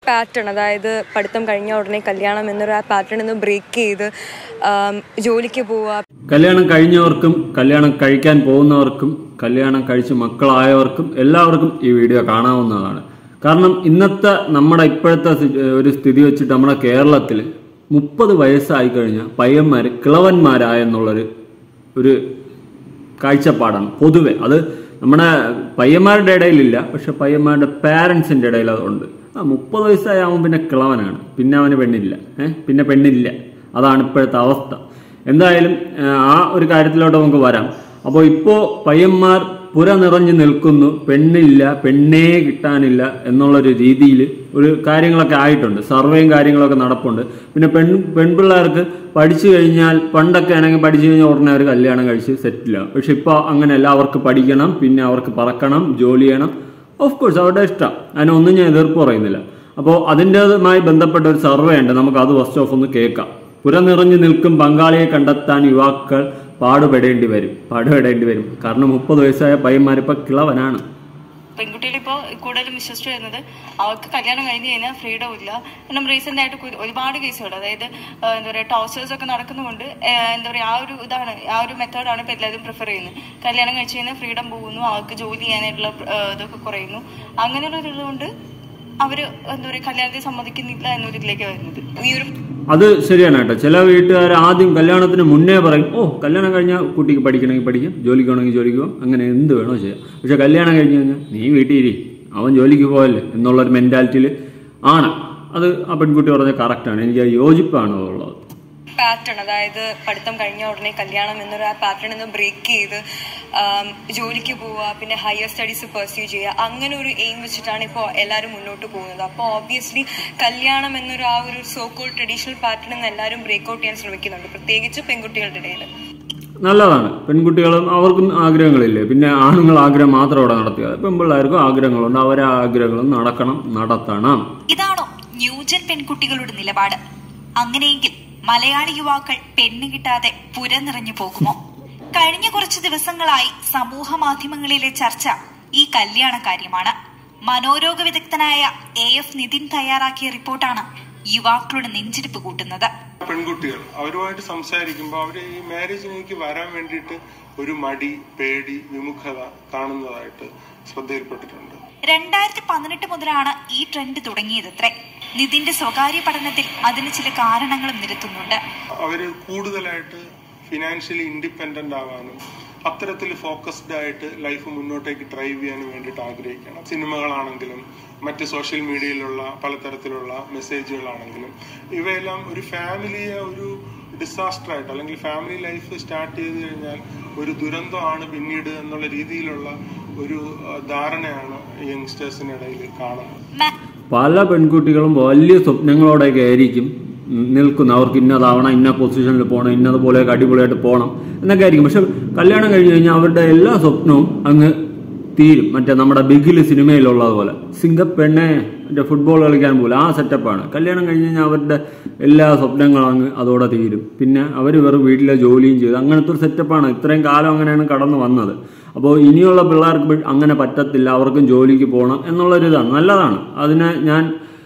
Pattern അതായത് പഠിത്തം കഴിഞ്ഞ ഉടനെ കല്യാണം എന്നൊരു ആ പാറ്റേൺ ഒന്ന് ബ്രേക്ക് ചെയ്ത് ആം, ജോലിക്ക് പോവുക കല്യാണം കഴിഞ്ഞവർക്കും കല്യാണം കഴിക്കാൻ പോകുന്നവർക്കും കല്യാണം കഴിച്ച് മക്കളായവർക്കും എല്ലാവർക്കും ഈ വീഡിയോ കാണാവുന്നതാണ് കാരണം ഇന്നത്തെ നമ്മുടെ ഇപ്പോഴത്തെ സി- ഒരു സ്ഥിതി വെച്ചിട്ട് നമ്മുടെ കേരളത്തിൽ മുപ്പത് വയസ്സായി കഴിഞ്ഞാൽ പയ്യന്മാർ കിളവന്മാരായെന്നുള്ളൊരു ഒരു കാഴ്ചപ്പാടാണ് പൊതുവെ അത് നമ്മുടെ പയ്യന്മാരുടെ ഇടയിലില്ല പക്ഷെ പയ്യന്മാരുടെ പാരൻസിന്റെ ഇടയിൽ അതുണ്ട് ആ മുപ്പത് വയസ്സായാവുമ്പോൾ പിന്നെ കിളവനാണ് പിന്നെ അവന് പെണ്ണില്ല ഏഹ് പിന്നെ പെണ്ണില്ല അതാണ് ഇപ്പോഴത്തെ അവസ്ഥ എന്തായാലും ആ, ആ ഒരു കാര്യത്തിലോട്ട് നമുക്ക് വരാം അപ്പോൾ ഇപ്പോൾ പയ്യന്മാർ പുര നിറഞ്ഞു നിൽക്കുന്നു പെണ്ണില്ല പെണ്ണേ കിട്ടാനില്ല എന്നുള്ളൊരു രീതിയിൽ ഒരു കാര്യങ്ങളൊക്കെ ആയിട്ടുണ്ട് സർവേയും കാര്യങ്ങളൊക്കെ നടപ്പുണ്ട് പിന്നെ പെൺ പെൺപിള്ളേർക്ക് പഠിച്ചു കഴിഞ്ഞാൽ പണ്ടൊക്കെ ആണെങ്കിൽ പഠിച്ചു കഴിഞ്ഞാൽ ഉടനെ അവർ കല്യാണം കഴിച്ച് സെറ്റിലാവും പക്ഷെ ഇപ്പോൾ അങ്ങനെയല്ല അവർക്ക് പഠിക്കണം പിന്നെ അവർക്ക് പറക്കണം ജോലി ചെയ്യണം ഓഫ് കോഴ്സ് അവരുടെ ഇഷ്ടം അതിനൊന്നും ഞാൻ എതിർപ്പ് പറയുന്നില്ല അപ്പോൾ അതിൻ്റെതുമായി ബന്ധപ്പെട്ട ഒരു സർവേ ഉണ്ട് നമുക്ക് അത് ഫസ്റ്റ് ഓഫ് ഒന്ന് കേൾക്കാം പുര നിറഞ്ഞു നിൽക്കും പങ്കാളിയെ കണ്ടെത്താൻ യുവാക്കൾ പാടുപെടേണ്ടി വരും പാടുപെടേണ്ടി വരും കാരണം മുപ്പത് വയസ്സായ പയ്യന്മാരിപ്പോൾ കിളവനാണ് പെൺകുട്ടികൾ ഇപ്പോൾ കൂടുതലും വിശ്വസിച്ചു വരുന്നത് അവർക്ക് കല്യാണം കഴിഞ്ഞ് കഴിഞ്ഞാൽ ഫ്രീഡം ഇല്ല കാരണം റീസെന്റ് ആയിട്ട് കു- ഒരുപാട് കേസുകൾ അതായത് ആ, എന്താ പറയുക ടോർച്ചേഴ്സ് ഒക്കെ നടക്കുന്നുകൊണ്ട് ആ, എന്താ പറയുക ആ ഒരു ഇതാണ് ആ ഒരു മെത്തേഡാണ് ഇപ്പൊ എല്ലാവരും പ്രിഫർ ചെയ്യുന്നത് കല്യാണം കഴിച്ച് കഴിഞ്ഞാൽ ഫ്രീഡം പോകുന്നു അവർക്ക് ജോലി ചെയ്യാനായിട്ടുള്ള ആ, ഇതൊക്കെ കുറയുന്നു അങ്ങനെയുള്ള ഒരു ഇതുകൊണ്ട് അവര് എന്താ പറയുക കല്യാണത്തിന് സമ്മതിക്കുന്നില്ല എന്നൊരിതിലേക്ക് വരുന്നത് ഈ ഒരു അത് ശരിയാണ് കേട്ടോ ചില വീട്ടുകാർ ആദ്യം കല്യാണത്തിന് മുന്നേ പറയും ഓ കല്യാണം കഴിഞ്ഞാൽ കുട്ടിക്ക് പഠിക്കണമെങ്കിൽ പഠിക്കാം ജോലിക്ക് വേണമെങ്കിൽ ജോലിക്ക് പോകാം അങ്ങനെ എന്ത് വേണോ ചെയ്യാം പക്ഷെ കല്യാണം കഴിഞ്ഞ് കഴിഞ്ഞാൽ നീ വീട്ടിൽ ഇരി അവൻ ജോലിക്ക് പോയല്ലേ എന്നുള്ളൊരു മെൻറ്റാലിറ്റിയിൽ ആണ് അത് ആ പെൺകുട്ടി പറഞ്ഞ കറക്റ്റാണ് എനിക്ക് ആ യോജിപ്പാണ് അതുള്ളത് പാറ്റേൺ അതായത് പഠിത്തം കഴിഞ്ഞ ഉടനെ കല്യാണം എന്നൊരു ആ പാറ്റേൺ ഒന്ന് ബ്രേക്ക് ചെയ്ത് ആം, ജോലിക്ക് പോവുക പിന്നെ ഹയർ സ്റ്റഡീസ് പെർസ്യൂ ചെയ്യുക അങ്ങനെ ഒരു എയിം വെച്ചിട്ടാണ് ഇപ്പോൾ എല്ലാവരും മുന്നോട്ട് പോകുന്നത് അപ്പോൾ ഓബ്വിയസ്ലി കല്യാണം എന്നൊരു ആ ഒരു സോക്കോൾ ട്രഡീഷണൽ പാറ്റേൺ നിന്ന് എല്ലാവരും ബ്രേക്ക് ഔട്ട് ചെയ്യാൻ ശ്രമിക്കുന്നുണ്ട് പ്രത്യേകിച്ച് പെൺകുട്ടികളുടെ ഇടയിൽ നല്ലതാണ് പെൺകുട്ടികളും അവർക്കും ആഗ്രഹങ്ങളില്ലേ പിന്നെ ആണുങ്ങൾ ആഗ്രഹം മാത്രം അവിടെ നടത്തിയ പെൺപിള്ളേർക്കും ആഗ്രഹങ്ങളുണ്ട് അവരെ ആഗ്രഹങ്ങളും നടക്കണം നടത്തണം ഇതാണോ ന്യൂജൻ പെൺകുട്ടികളുടെ നിലപാട് അങ്ങനെയെങ്കിൽ മലയാളി യുവാക്കൾ പെണ്ണ് കിട്ടാതെ പുര നിറഞ്ഞു പോകുമോ കഴിഞ്ഞ കുറച്ചു ദിവസങ്ങളായി സമൂഹ മാധ്യമങ്ങളിലെ ചർച്ച ഈ കല്യാണ കാര്യമാണ് മനോരോഗ വിദഗ്ധനായ എ എഫ് നിതിൻ തയ്യാറാക്കിയ റിപ്പോർട്ടാണ് യുവാക്കളുടെ നെഞ്ചിടിപ്പ് കൂട്ടുന്നത് പെൺകുട്ടികൾ അവരുമായിട്ട് സംസാരിക്കുമ്പോൾ അവർ ഈ മാരേജിലേക്ക് വരാൻ വേണ്ടിയിട്ട് ഒരു മടി പേടി വിമുഖത കാണുന്നതായിട്ട് ശ്രദ്ധയിൽപ്പെട്ടിട്ടുണ്ട് രണ്ടായിരത്തി പതിനെട്ട് മുതലാണ് ഈ ട്രെൻഡ് തുടങ്ങിയതത്രേ നിതിന്റെ സ്വകാര്യ പഠനത്തിൽ അതിന് ചില കാരണങ്ങളും നിരത്തുന്നുണ്ട് അവര് കൂടുതലായിട്ട് ഫിനാൻഷ്യലി ഇൻഡിപെൻഡന്റ് ആവാനും അത്തരത്തിൽ ഫോക്കസ്ഡ് ആയിട്ട് ലൈഫ് മുന്നോട്ടേക്ക് ഡ്രൈവ് ചെയ്യാനും വേണ്ടിയിട്ട് ആഗ്രഹിക്കണം സിനിമകളാണെങ്കിലും മറ്റ് സോഷ്യൽ മീഡിയയിലുള്ള പലതരത്തിലുള്ള മെസ്സേജുകളാണെങ്കിലും ഇവയെല്ലാം ഒരു ഫാമിലിയെ ഒരു ഡിസാസ്റ്റർ ആയിട്ട് അല്ലെങ്കിൽ ഫാമിലി ലൈഫ് സ്റ്റാർട്ട് ചെയ്ത് കഴിഞ്ഞാൽ ഒരു ദുരന്തമാണ് പിന്നീട് എന്നുള്ള രീതിയിലുള്ള ഒരു ആ, ധാരണയാണ് യങ്സ്റ്റേഴ്സിനിടയിൽ കാണുന്നത് മാ- പല പെൺകുട്ടികളും വലിയ സ്വപ്നങ്ങളോടെയൊക്കെ ആയിരിക്കും നിൽക്കുന്നത് അവർക്ക് ഇന്നതാവണം ഇന്ന പൊസിഷനിൽ പോകണം ഇന്നതുപോലെയൊക്കെ അടിപൊളിയായിട്ട് പോകണം എന്നൊക്കെ ആയിരിക്കും പക്ഷെ കല്യാണം കഴിഞ്ഞ് കഴിഞ്ഞാൽ അവരുടെ എല്ലാ സ്വപ്നവും അങ്ങ് തീരും മറ്റേ നമ്മുടെ ബിഗിൽ സിനിമയിലുള്ളതുപോലെ സിംഗപ്പെണ്ണെ മറ്റേ ഫുട്ബോൾ കളിക്കാൻ പോലെ ആ സെറ്റപ്പാണ് കല്യാണം കഴിഞ്ഞ് കഴിഞ്ഞാൽ അവരുടെ എല്ലാ സ്വപ്നങ്ങളും അങ്ങ് അതോടെ തീരും പിന്നെ അവർ വെറും വീട്ടിലെ ജോലിയും ചെയ്ത് അങ്ങനത്തെ ഒരു സെറ്റപ്പാണ് ഇത്രയും കാലം അങ്ങനെയാണ് കടന്നു വന്നത് അപ്പോൾ ഇനിയുള്ള പിള്ളേർക്ക് പ- അങ്ങനെ പറ്റത്തില്ല അവർക്കും ജോലിക്ക് പോകണം എന്നുള്ളൊരിതാണ് നല്ലതാണ് അതിനെ ഞാൻ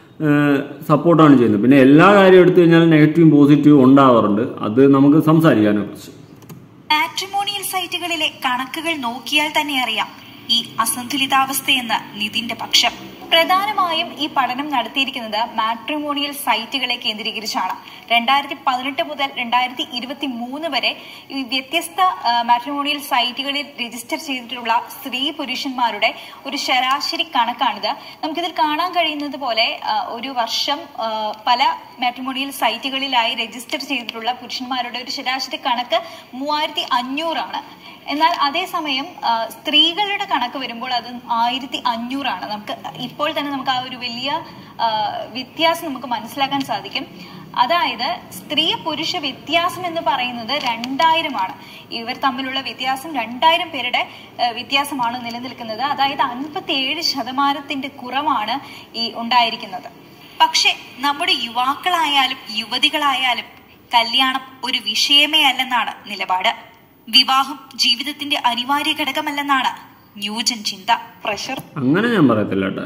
സപ്പോർട്ടാണ് ചെയ്യുന്നത് പിന്നെ എല്ലാ കാര്യം എടുത്തു കഴിഞ്ഞാൽ നെഗറ്റീവും പോസിറ്റീവും ഉണ്ടാവാറുണ്ട് അത് നമുക്ക് സംസാരിക്കാനെ കുറിച്ച് മാട്രിമോണിയൽ സൈറ്റുകളിലെ കണക്കുകൾ നോക്കിയാൽ തന്നെ അറിയാം ഈ അസന്തുലിതാവസ്ഥയെന്ന് നിതിന്റെ പക്ഷം പ്രധാനമായും ഈ പഠനം നടത്തിയിരിക്കുന്നത് മാട്രിമോണിയൽ സൈറ്റുകളെ കേന്ദ്രീകരിച്ചാണ് രണ്ടായിരത്തി പതിനെട്ട് മുതൽ രണ്ടായിരത്തി ഇരുപത്തി മൂന്ന് വരെ ഈ വ്യത്യസ്ത മാട്രിമോണിയൽ സൈറ്റുകളിൽ രജിസ്റ്റർ ചെയ്തിട്ടുള്ള സ്ത്രീ പുരുഷന്മാരുടെ ഒരു ശരാശരി കണക്കാണിത് നമുക്കിതിൽ കാണാൻ കഴിയുന്നത് പോലെ ആ, ഒരു വർഷം ആ, പല മാട്രിമോണിയൽ സൈറ്റുകളിലായി രജിസ്റ്റർ ചെയ്തിട്ടുള്ള പുരുഷന്മാരുടെ ഒരു ശരാശരി കണക്ക് മൂവായിരത്തി അഞ്ഞൂറാണ് എന്നാൽ അതേസമയം ആ, സ്ത്രീകളുടെ കണക്ക് വരുമ്പോൾ അത് ആയിരത്തി അഞ്ഞൂറാണ് നമുക്ക് ഇപ്പോൾ തന്നെ നമുക്ക് ആ ഒരു വലിയ ആ, വ്യത്യാസം നമുക്ക് മനസ്സിലാക്കാൻ സാധിക്കും അതായത് സ്ത്രീ പുരുഷ വ്യത്യാസം എന്ന് പറയുന്നത് രണ്ടായിരമാണ് ഇവർ തമ്മിലുള്ള വ്യത്യാസം രണ്ടായിരം പേരുടെ ആ, വ്യത്യാസമാണ് നിലനിൽക്കുന്നത് അതായത് അൻപത്തി ഏഴ് ശതമാനത്തിന്റെ കുറവാണ് ഈ ഉണ്ടായിരിക്കുന്നത് പക്ഷെ നമ്മുടെ യുവാക്കളായാലും യുവതികളായാലും കല്യാണം ഒരു വിഷയമേ അല്ലെന്നാണ് നിലപാട് വിവാഹം ജീവിതത്തിന്റെ അനിവാര്യ ഘടകമല്ലെന്നാണ് ന്യൂജൻ ചിന്ത പ്രഷർ അങ്ങനെ ഞാൻ പറയത്തില്ല കേട്ടോ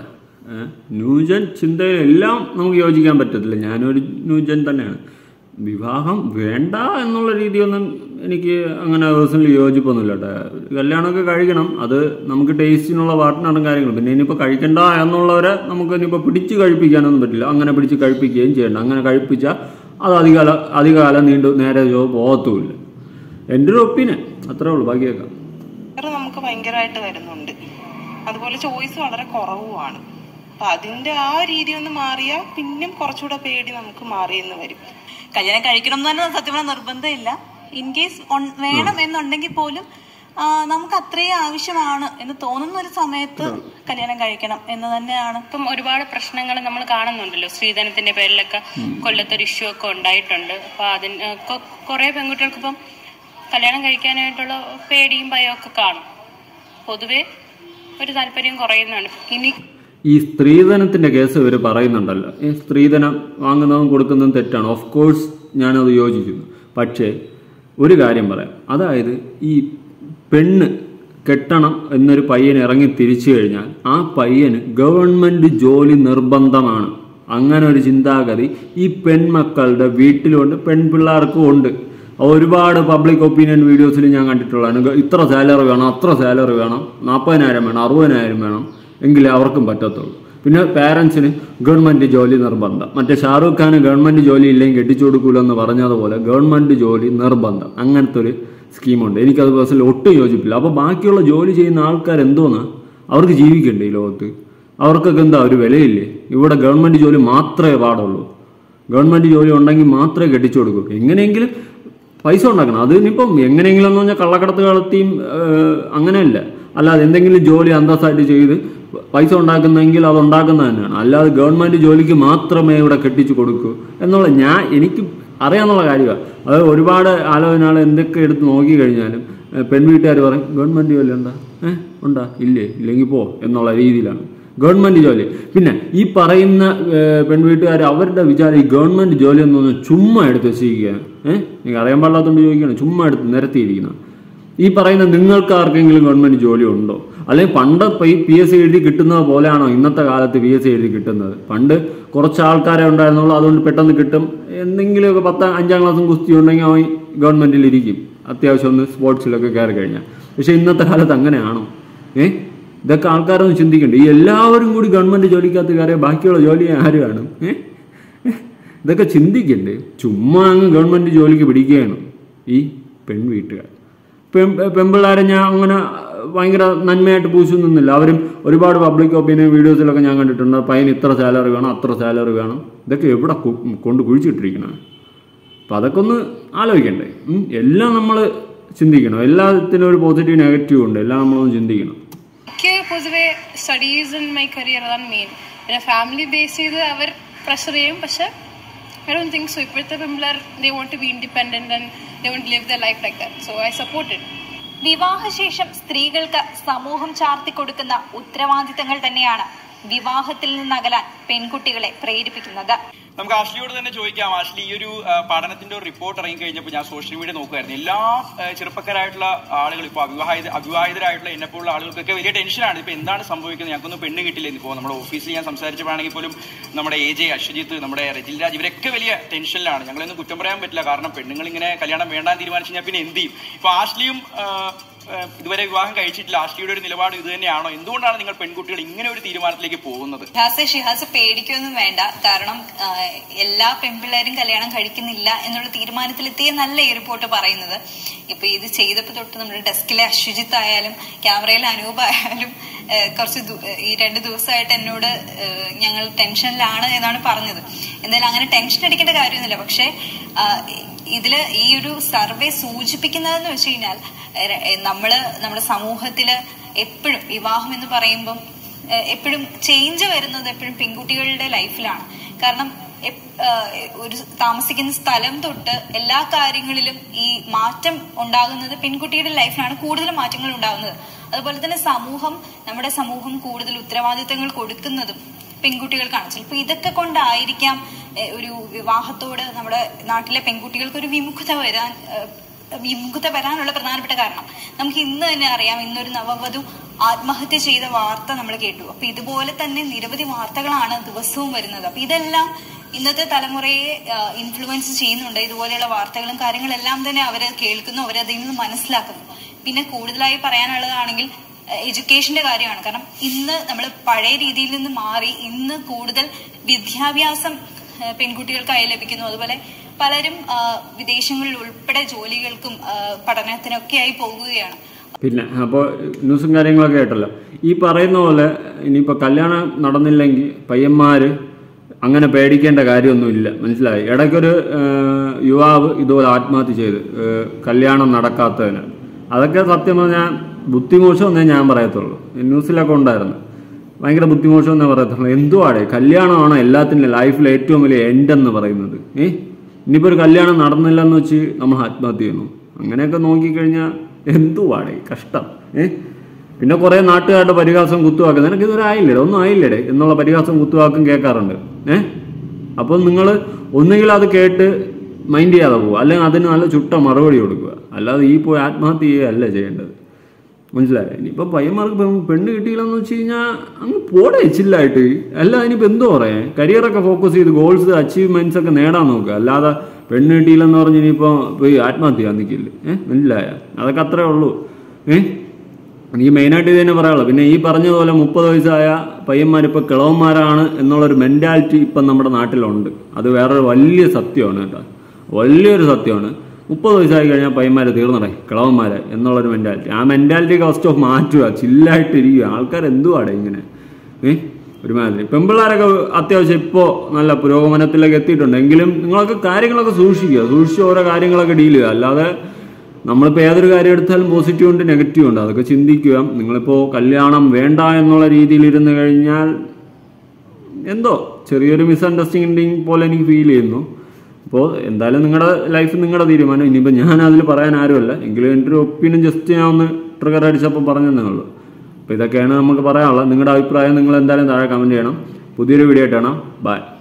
ഏ? ന്യൂജൻ ചിന്തയിൽ എല്ലാം നമുക്ക് യോജിക്കാൻ പറ്റത്തില്ല ഞാനൊരു ന്യൂജൻ തന്നെയാണ് വിവാഹം വേണ്ട എന്നുള്ള രീതിയൊന്നും എനിക്ക് അങ്ങനെ പേഴ്സണലി യോജിപ്പൊന്നുമില്ല കേട്ടോ കല്യാണമൊക്കെ കഴിക്കണം അത് നമുക്ക് ടേസ്റ്റിനുള്ള പാർട്ട്ണറും കാര്യങ്ങളും പിന്നെ ഇനിയിപ്പോൾ കഴിക്കണ്ട എന്നുള്ളവരെ നമുക്ക് ഇനിയിപ്പോൾ പിടിച്ച് കഴിപ്പിക്കാനൊന്നും പറ്റില്ല അങ്ങനെ പിടിച്ച് കഴിപ്പിക്കുകയും ചെയ്യണ്ട അങ്ങനെ കഴിപ്പിച്ചാൽ അത് അധികാല അധികകാലം നീണ്ടു നേരെ ചോ പോകത്തുമില്ല എൻ്റെ ഒരു ഒപ്പീനിയൻ അത്രേ ഉള്ളൂ ബാക്കിയൊക്കെ വേറെ നമുക്ക് ഭയങ്കരമായിട്ട് വരുന്നുണ്ട് അതുപോലെ ചോയ്സ് വളരെ കുറവുമാണ് അപ്പൊ അതിന്റെ ആ രീതി ഒന്ന് മാറിയാൽ പിന്നെയും കുറച്ചുകൂടെ പേടി നമുക്ക് മാറിയെന്ന് വരും കല്യാണം കഴിക്കണം എന്ന് തന്നെ സത്യം പറഞ്ഞാൽ നിർബന്ധമില്ല ഇൻ കേസ് വേണം എന്നുണ്ടെങ്കിൽ പോലും ആ, നമുക്ക് അത്രയും ആവശ്യമാണ് എന്ന് തോന്നുന്ന ഒരു സമയത്ത് കല്യാണം കഴിക്കണം എന്ന് തന്നെയാണ് ഇപ്പം ഒരുപാട് പ്രശ്നങ്ങൾ നമ്മൾ കാണുന്നുണ്ടല്ലോ സ്ത്രീധനത്തിന്റെ പേരിലൊക്കെ കൊല്ലത്തൊരു ഇഷ്യൂ ഒക്കെ ഉണ്ടായിട്ടുണ്ട് അപ്പൊ അതിന് കൊ- കുറെ പെൺകുട്ടികൾക്ക് ഇപ്പം കല്യാണം കഴിക്കാനായിട്ടുള്ള പേടിയും ഭയവും ഒക്കെ കാണും പൊതുവെ ഒരു താല്പര്യം കുറയുന്നുണ്ട് ഇനി ഈ സ്ത്രീധനത്തിന്റെ കേസ് ഇവർ പറയുന്നുണ്ടല്ലോ ഈ സ്ത്രീധനം വാങ്ങുന്നതും കൊടുക്കുന്നതും തെറ്റാണ് ഓഫ് കോഴ്സ് ഞാനത് യോജിക്കുന്നു പക്ഷേ ഒരു കാര്യം പറയാം അതായത് ഈ പെണ്ണ് കെട്ടണം എന്നൊരു പയ്യൻ ഇറങ്ങി തിരിച്ചു കഴിഞ്ഞാൽ ആ പയ്യന് ഗവൺമെന്റ് ജോലി നിർബന്ധമാണ് അങ്ങനെ ഒരു ചിന്താഗതി ഈ പെൺമക്കളുടെ വീട്ടിലുണ്ട് പെൺപിള്ളേർക്കും ഉണ്ട് ഒരുപാട് പബ്ലിക് ഒപ്പീനിയൻ വീഡിയോസിൽ ഞാൻ കണ്ടിട്ടുള്ളതാണ് ഗ- ഇത്ര സാലറി വേണം അത്ര സാലറി വേണം നാൽപ്പതിനായിരം വേണം അറുപതിനായിരം വേണം എങ്കിലേ അവർക്കും പറ്റത്തുള്ളൂ പിന്നെ പാരൻസിന് ഗവൺമെന്റ് ജോലി നിർബന്ധം മറ്റേ ഷാറൂഖ് ഖാന് ഗവൺമെന്റ് ജോലി ഇല്ലെങ്കിൽ കെട്ടിച്ചു കൊടുക്കൂലെന്ന് പറഞ്ഞതുപോലെ ഗവൺമെന്റ് ജോലി നിർബന്ധം അങ്ങനത്തെ ഒരു സ്കീമുണ്ട് എനിക്കത് പേഴ്സണലി ഒട്ടും യോജിപ്പില്ല അപ്പോൾ ബാക്കിയുള്ള ജോലി ചെയ്യുന്ന ആൾക്കാർ എന്തോന്നാ അവർക്ക് ജീവിക്കണ്ടേ ഈ ലോകത്ത് അവർക്കൊക്കെ എന്താ ഒരു വിലയില്ലേ ഇവിടെ ഗവൺമെന്റ് ജോലി മാത്രമേ പാടുള്ളൂ ഗവൺമെന്റ് ജോലി ഉണ്ടെങ്കിൽ മാത്രമേ കെട്ടിച്ചു കൊടുക്കൂ എങ്ങനെയെങ്കിലും പൈസ ഉണ്ടാക്കണം അത് ഇനിയിപ്പം എങ്ങനെയെങ്കിലും എന്ന് പറഞ്ഞാൽ കള്ളക്കടത്ത് കളത്തിയും ഏഹ്, അങ്ങനെയല്ല അല്ലാതെ എന്തെങ്കിലും ജോലി അന്തസ്സായിട്ട് ചെയ്ത് പൈസ ഉണ്ടാക്കുന്നെങ്കിൽ അത് ഉണ്ടാക്കുന്നത് തന്നെയാണ് അല്ലാതെ ഗവൺമെന്റ് ജോലിക്ക് മാത്രമേ ഇവിടെ കെട്ടിച്ചു കൊടുക്കൂ എന്നുള്ള ഞാൻ എനിക്ക് അറിയാന്നുള്ള കാര്യമാണ് അത് ഒരുപാട് ആലോചനകൾ എന്തൊക്കെ എടുത്ത് നോക്കി കഴിഞ്ഞാലും ഏഹ്, പെൺവീട്ടുകാർ പറയും ഗവൺമെന്റ് ജോലി ഉണ്ടാ ഏഹ് ഉണ്ടാ ഇല്ലേ ഇല്ലെങ്കിൽ പോ എന്നുള്ള രീതിയിലാണ് ഗവൺമെന്റ് ജോലി പിന്നെ ഈ പറയുന്ന ഏഹ്, പെൺവീട്ടുകാർ അവരുടെ വിചാരം ഈ ഗവൺമെന്റ് ജോലി എന്ന് പറഞ്ഞാൽ ചുമ്മാ എടുത്ത് വെച്ചിരിക്കുകയാണ് ഏഹ് നിങ്ങൾക്ക് അറിയാൻ പാടില്ലാത്തതുകൊണ്ട് ചോദിക്കുകയാണ് ചുമ്മാ എടുത്ത് നിരത്തിയിരിക്കുന്നത് ഈ പറയുന്ന നിങ്ങൾക്ക് ആർക്കെങ്കിലും ഗവൺമെന്റ് ജോലി ഉണ്ടോ അല്ലെങ്കിൽ പണ്ട് ഈ പി എസ് സി എഴുതി കിട്ടുന്നത് പോലെയാണോ ഇന്നത്തെ കാലത്ത് പി എസ് സി എഴുതി കിട്ടുന്നത് പണ്ട് കുറച്ച് ആൾക്കാരെ ഉണ്ടായിരുന്നുള്ളൂ അതുകൊണ്ട് പെട്ടെന്ന് കിട്ടും എന്തെങ്കിലുമൊക്കെ പത്താം അഞ്ചാം ക്ലാസ്സും കുസ്തി ഉണ്ടെങ്കിൽ അവൻ ഗവൺമെന്റിൽ ഇരിക്കും അത്യാവശ്യം ഒന്ന് സ്പോർട്സിലൊക്കെ കയറി കഴിഞ്ഞാൽ പക്ഷെ ഇന്നത്തെ കാലത്ത് അങ്ങനെയാണോ ഏ ഇതൊക്കെ ആൾക്കാരൊന്നും ചിന്തിക്കണ്ടേ ഈ എല്ലാവരും കൂടി ഗവൺമെന്റ് ജോലിക്കകത്ത് കയറിയ ബാക്കിയുള്ള ജോലി ആര് കാണും ഏ ഇതൊക്കെ ചിന്തിക്കണ്ടേ ചുമ്മാ അങ്ങ് ഗവൺമെന്റ് ജോലിക്ക് പിടിക്കുകയാണ് ഈ പെൺവീട്ടുകാർ പെൺ പെൺപിള്ളേരെ ഞാൻ അങ്ങനെ ഭയങ്കര നന്മയായിട്ട് പൂശുന്നില്ല അവരും ഒരുപാട് പബ്ലിക് ഒപ്പീനിയൻ വീഡിയോസിലൊക്കെ ഞാൻ കണ്ടിട്ടുണ്ട് പയ്യന് ഇത്ര സാലറി വേണം അത്ര സാലറി വേണം ഇതൊക്കെ എവിടെ കു- കൊണ്ട് കുഴിച്ചിട്ടിരിക്കണം അപ്പം അതൊക്കെ ഒന്ന് ആലോചിക്കണ്ടേ ഉം. എല്ലാം നമ്മൾ ചിന്തിക്കണം എല്ലാത്തിനും ഒരു പോസിറ്റീവ് നെഗറ്റീവ് ഉണ്ട് എല്ലാം നമ്മളൊന്ന് ചിന്തിക്കണം എനിക്ക് പൊതുവെ സ്റ്റഡീസ് ഇൻ മൈ കരിയർ അതാണ് മെയിൻ പിന്നെ ഫാമിലി ബേസ് ചെയ്ത് അവർ പ്രഷർ ചെയ്യും പക്ഷെ ഐ ഡോണ്ട് തിങ്ക് സോ ഇപ്പോഴത്തെ പെൺപിള്ളേർ they want to be independent and they want live the life like that so I support it വിവാഹശേഷം സ്ത്രീകൾക്ക് സമൂഹം ചാർത്തി കൊടുക്കുന്ന ഉത്തരവാദിത്തങ്ങൾ തന്നെയാണ് വിവാഹത്തിൽ നിന്നകലാൻ പെൺകുട്ടികളെ പ്രേരിപ്പിക്കുന്നത് നമുക്ക് ആഷ്ലിയോട് തന്നെ ചോദിക്കാം ആഷ്ലി ഈ ഒരു ആ, പഠനത്തിന്റെ ഒരു റിപ്പോർട്ട് ഇറങ്ങി കഴിഞ്ഞപ്പോൾ ഞാൻ സോഷ്യൽ മീഡിയ നോക്കുമായിരുന്നു എല്ലാ ആ, ചെറുപ്പക്കാരായിട്ടുള്ള ആളുകൾ ഇപ്പോൾ അവിവാഹിത അവിവാഹിതരായിട്ടുള്ള എന്നെപ്പോലുള്ള ആളുകൾക്കൊക്കെ വലിയ ടെൻഷനാണ് ഇപ്പൊ എന്താണ് സംഭവിക്കുന്നത് ഞങ്ങൾക്കൊന്നും പെണ്ണ് കിട്ടില്ല ഇപ്പോൾ നമ്മുടെ ഓഫീസിൽ ഞാൻ സംസാരിച്ചപ്പോഴാണെങ്കിൽ പോലും നമ്മുടെ എ ജെ അശ്വജിത്ത് നമ്മുടെ രജിൽ രാജ് ഇവരൊക്കെ വലിയ ടെൻഷനിലാണ് ഞങ്ങളൊന്നും കുറ്റം പറയാൻ പറ്റില്ല കാരണം പെണ്ണുങ്ങൾ ഇങ്ങനെ കല്യാണം വേണ്ടാന്ന് തീരുമാനിച്ചു കഴിഞ്ഞാൽ പിന്നെ എന്ത് ചെയ്യും ഇപ്പൊ ആഷ്ലിയും ആ, ആ, ഇതുവരെ വിവാഹം കഴിച്ചിട്ടില്ല ആഷ്ലിയുടെ ഒരു നിലപാട് ഇത് തന്നെയാണോ എന്തുകൊണ്ടാണ് നിങ്ങൾ പെൺകുട്ടികൾ ഇങ്ങനെ ഒരു തീരുമാനത്തിലേക്ക് പോകുന്നത് ഷിഹാസ് ഷിഹാസ് പേടിക്കൊന്നും വേണ്ട കാരണം ആ, എല്ലാ പെൺപിള്ളേരും കല്യാണം കഴിക്കുന്നില്ല എന്നുള്ള തീരുമാനത്തിലെത്തിയ നല്ല ഈ റിപ്പോർട്ട് പറയുന്നത് ഇപ്പൊ ഇത് ചെയ്തപ്പോ തൊട്ട് നമ്മുടെ ഡെസ്കിലെ അശ്വജിത്ത് ആയാലും ക്യാമറയിലെ അനൂപ് ആയാലും ആ, കുറച്ച് ദു- ഈ രണ്ട് ദിവസമായിട്ട് എന്നോട് ആ, ഞങ്ങൾ ടെൻഷനിലാണ് എന്നാണ് പറഞ്ഞത് എന്തായാലും അങ്ങനെ ടെൻഷൻ അടിക്കേണ്ട കാര്യമൊന്നുമില്ല പക്ഷെ ആ, ഇതില് ഈ ഒരു സർവേ സൂചിപ്പിക്കുന്നതെന്ന് വെച്ച് കഴിഞ്ഞാൽ എ- എ- നമ്മള് നമ്മുടെ സമൂഹത്തില് എപ്പോഴും വിവാഹം എന്ന് പറയുമ്പം എപ്പോഴും ചേഞ്ച് വരുന്നത് എപ്പോഴും പെൺകുട്ടികളുടെ ലൈഫിലാണ് കാരണം എപ്- ഏഹ് ഒരു താമസിക്കുന്ന സ്ഥലം തൊട്ട് എല്ലാ കാര്യങ്ങളിലും ഈ മാറ്റം ഉണ്ടാകുന്നത് പെൺകുട്ടിയുടെ ലൈഫിലാണ് കൂടുതൽ മാറ്റങ്ങൾ ഉണ്ടാകുന്നത് അതുപോലെ തന്നെ സമൂഹം നമ്മുടെ സമൂഹം കൂടുതൽ ഉത്തരവാദിത്തങ്ങൾ കൊടുക്കുന്നതും പെൺകുട്ടികൾക്കാണ് ചിലപ്പോൾ ഇതൊക്കെ കൊണ്ടായിരിക്കാം ഏഹ് ഒരു വിവാഹത്തോട് നമ്മുടെ നാട്ടിലെ പെൺകുട്ടികൾക്ക് ഒരു വിമുഖത വരാൻ ഏഹ് വിമുഖത വരാനുള്ള പ്രധാനപ്പെട്ട കാരണം നമുക്ക് ഇന്ന് തന്നെ അറിയാം ഇന്നൊരു നവവധു ആത്മഹത്യ ചെയ്ത വാർത്ത നമ്മൾ കേട്ടു അപ്പൊ ഇതുപോലെ തന്നെ നിരവധി വാർത്തകളാണ് ദിവസവും വരുന്നത് അപ്പൊ ഇതെല്ലാം ഇന്നത്തെ തലമുറയെ ഇൻഫ്ലുവൻസ് ചെയ്യുന്നുണ്ട് ഇതുപോലെയുള്ള വാർത്തകളും കാര്യങ്ങളെല്ലാം തന്നെ അവർ കേൾക്കുന്നു അവരതിൽ നിന്ന് മനസ്സിലാക്കുന്നു പിന്നെ കൂടുതലായി പറയാനുള്ളതാണെങ്കിൽ എഡ്യൂക്കേഷന്റെ കാര്യമാണ് കാരണം ഇന്ന് നമ്മൾ പഴയ രീതിയിൽ നിന്ന് മാറി ഇന്ന് കൂടുതൽ വിദ്യാഭ്യാസം ഏഹ് പെൺകുട്ടികൾക്കായി ലഭിക്കുന്നു അതുപോലെ പലരും ആ, വിദേശങ്ങളിൽ ഉൾപ്പെടെ ജോലികൾക്കും ആ, പഠനത്തിനൊക്കെയായി പോകുകയാണ് പിന്നെ അപ്പോൾ ന്യൂസും കാര്യങ്ങളൊക്കെ ആയിട്ടല്ലോ ഈ പറയുന്ന പോലെ ഇനിയിപ്പോൾ കല്യാണം നടന്നില്ലെങ്കിൽ പയ്യന്മാർ അങ്ങനെ പേടിക്കേണ്ട കാര്യമൊന്നുമില്ല മനസ്സിലായി ഇടയ്ക്കൊരു ആ, യുവാവ് ഇതുപോലെ ആത്മഹത്യ ചെയ്ത് ആ, കല്യാണം നടക്കാത്തതിന് അതൊക്കെ സത്യം പറഞ്ഞാൽ ബുദ്ധിമോശം എന്നേ ഞാൻ പറയത്തുള്ളൂ ന്യൂസിലൊക്കെ ഉണ്ടായിരുന്നു ഭയങ്കര ബുദ്ധിമോശം എന്നേ പറയത്തുള്ളൂ എന്തുവാടെ കല്യാണമാണ് എല്ലാത്തിൻ്റെ ലൈഫിൽ ഏറ്റവും വലിയ എൻഡ് എന്ന് പറയുന്നത് ഏ ഇനിയിപ്പോൾ ഒരു കല്യാണം നടന്നില്ലെന്ന് വെച്ച് നമ്മൾ ആത്മഹത്യ ചെയ്യുന്നു അങ്ങനെയൊക്കെ നോക്കിക്കഴിഞ്ഞാൽ എന്തുവാടേ കഷ്ടം ഏ പിന്നെ കുറേ നാട്ടുകാരുടെ പരിഹാസം കുത്തുവാക്കും നിനക്ക് ഇതുവരെ ആയില്ലേടെ ഒന്നും ആയില്ലേടെ എന്നുള്ള പരിഹാസം കുത്തുവാക്കും കേൾക്കാറുണ്ട് ഏ അപ്പോൾ നിങ്ങൾ ഒന്നുകിൽ അത് കേട്ട് മൈൻഡ് ചെയ്യാതെ പോവുക അല്ലെങ്കിൽ അതിന് നല്ല ചുട്ട മറുപടി കൊടുക്കുക അല്ലാതെ ഈ പോയി ആത്മഹത്യ ചെയ്യുകയല്ല ചെയ്യേണ്ടത് മനസ്സിലായോ ഇനിയിപ്പോൾ പയ്യന്മാർക്ക് പെൺ- പെണ്ണ് കിട്ടിയില്ലെന്ന് വെച്ച് കഴിഞ്ഞാൽ അങ്ങ് പോടെ ചില്ലായിട്ട് അല്ല ഇനിയിപ്പോൾ എന്തോ പറയാൻ കരിയറൊക്കെ ഫോക്കസ് ചെയ്ത് ഗോൾസ് അച്ചീവ്മെന്റ്സ് ഒക്കെ നേടാൻ നോക്കുക അല്ലാതെ പെണ്ണ് കിട്ടിയില്ലെന്ന് പറഞ്ഞ് ഇനിയിപ്പോൾ പോയി ആത്മഹത്യ ചെയ്യാൻ നിൽക്കില്ല ഏഹ് മനസ്സിലായ അതൊക്കെ അത്രേ ഉള്ളൂ ഏഹ് എനിക്ക് മെയിനായിട്ട് ഇത് തന്നെ പറയാനുള്ളൂ പിന്നെ ഈ പറഞ്ഞതുപോലെ മുപ്പത് വയസ്സായ പയ്യന്മാരിപ്പോൾ കിളവന്മാരാണ് എന്നുള്ളൊരു മെൻറ്റാലിറ്റി ഇപ്പം നമ്മുടെ നാട്ടിലുണ്ട് അത് വേറൊരു വലിയ സത്യമാണ് കേട്ടോ വലിയൊരു സത്യമാണ് മുപ്പത് വയസ്സായി കഴിഞ്ഞാൽ പയ്യന്മാരെ തീർന്നടേ കിളവന്മാരെ എന്നുള്ളൊരു മെൻറ്റാലിറ്റി ആ മെൻറ്റാലിറ്റി ഫസ്റ്റ് ഓഫ് മാറ്റുക ചില്ലായിട്ടിരിക്കുക ആൾക്കാർ എന്തുവാടെ ഇങ്ങനെ ഏ ഒരുമാതിരി പെമ്പിള്ളാരൊക്കെ അത്യാവശ്യം ഇപ്പോൾ നല്ല പുരോഗമനത്തിലേക്ക് എത്തിയിട്ടുണ്ട് എങ്കിലും നിങ്ങളൊക്കെ കാര്യങ്ങളൊക്കെ സൂക്ഷിക്കുക സൂക്ഷിച്ച് ഓരോ കാര്യങ്ങളൊക്കെ ഡീൽ ചെയ്യുക അല്ലാതെ നമ്മളിപ്പോൾ ഏതൊരു കാര്യം എടുത്താലും പോസിറ്റീവ് ഉണ്ട് നെഗറ്റീവ് ഉണ്ട് അതൊക്കെ ചിന്തിക്കുക നിങ്ങളിപ്പോൾ കല്യാണം വേണ്ട എന്നുള്ള രീതിയിൽ ഇരുന്ന് കഴിഞ്ഞാൽ എന്തോ ചെറിയൊരു മിസ്അണ്ടർസ്റ്റാൻഡിങ് പോലെ എനിക്ക് ഫീൽ ചെയ്യുന്നു അപ്പോൾ എന്തായാലും നിങ്ങളുടെ ലൈഫ് നിങ്ങളുടെ തീരുമാനം ഇനിയിപ്പോൾ ഞാൻ അതിൽ പറയാൻ ആരുമല്ല എങ്കിലും എൻ്റെ ഒരു ഒപ്പീനിയൻ ജസ്റ്റ് ഞാൻ ഒന്ന് ട്രിഗർ അടിച്ചപ്പോൾ പറഞ്ഞതേ ഉള്ളൂ അപ്പോൾ ഇതൊക്കെയാണ് നമുക്ക് പറയാനുള്ളത് നിങ്ങളുടെ അഭിപ്രായം നിങ്ങൾ എന്തായാലും താഴെ കമൻറ്റ് ചെയ്യണം പുതിയൊരു വീഡിയോ ആയിട്ടാണ് ബൈ